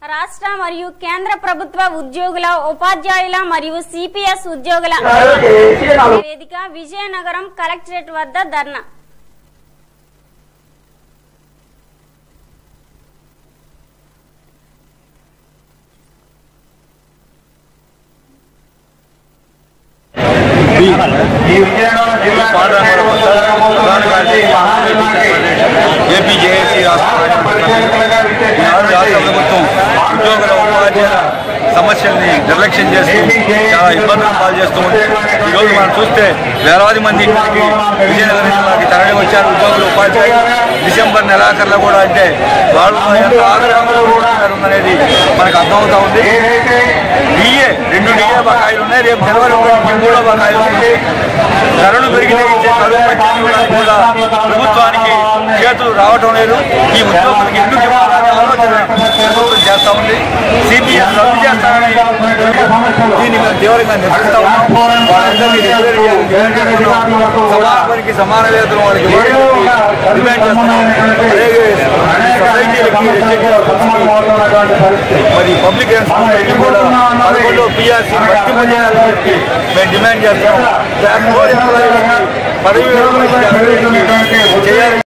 రాష్ట్ర మరియు కేంద్ర ప్రభుత్వ ఉద్యోగుల ఉపాధ్యాయుల మరియు సిపిఎస్ ఉద్యోగుల వేదిక విజయనగరం కలెక్టరేట్ వద్ద ధర్నా ఈ విజయనగరం జిల్లా ప్రధాన కార్యదర్శి ఏపీ జేఏసీ రాష్ట్ర ఈనాడు రాష్ట్ర ప్రభుత్వం ఉద్యోగుల ఉపాధ్యాయుల సమస్యల్ని నిర్లక్ష్యం చేస్తూ చాలా ఇబ్బందులు పాలు చేస్తూ ఉంది ఈరోజు మనం చూస్తే వేలాది మంది ఇక్కడికి విజయనగరం జిల్లాకి తరలి వచ్చారు ఉద్యోగులు ఉపాధ్యాయులు డిసెంబర్ నెలాఖరులో కూడా అంటే వాళ్ళు ఎంత ఆగ్రహంలో ఉందనేది మనకు అర్థమవుతా ఉంది డిఏ రెండు డిఏ బకాయిలు ఉన్నాయి రేపు జనవరి ఒకటి మూడో బకాయిలు ఉన్నాయి ధరలు పెరిగితే ఇచ్చే కరువు పట్టించుకోవడానికి కూడా ప్రభుత్వానికి చేతులు రావటం లేదు ఈ ఉద్యోగులకు ఎందుకు ఇవ్వాలనే ఆలోచన ప్రభుత్వం చేస్తా ఉంది సిపిఎస్ రద్దు చేస్తారని దీన్ని మేము తీవ్రంగా నిరసిస్తా ఉన్నాం వాళ్ళందరినీ రిజర్వ్ చేయాలి. సమాన పనికి సమాన వేతనం వాళ్ళకి ఇవ్వాలని డిమాండ్ చేస్తున్నాం అలాగే సొసైటీలకి రెస్ట్రిక్ట్ మరి పబ్లిక్ రెస్పాన్సిబిలిటీ కూడా పదకొండు పిఆర్సీ వర్తింపజేయాలని చెప్పి మేము డిమాండ్ చేస్తాం లేకపోతే పదవి విరమణ చేయాలి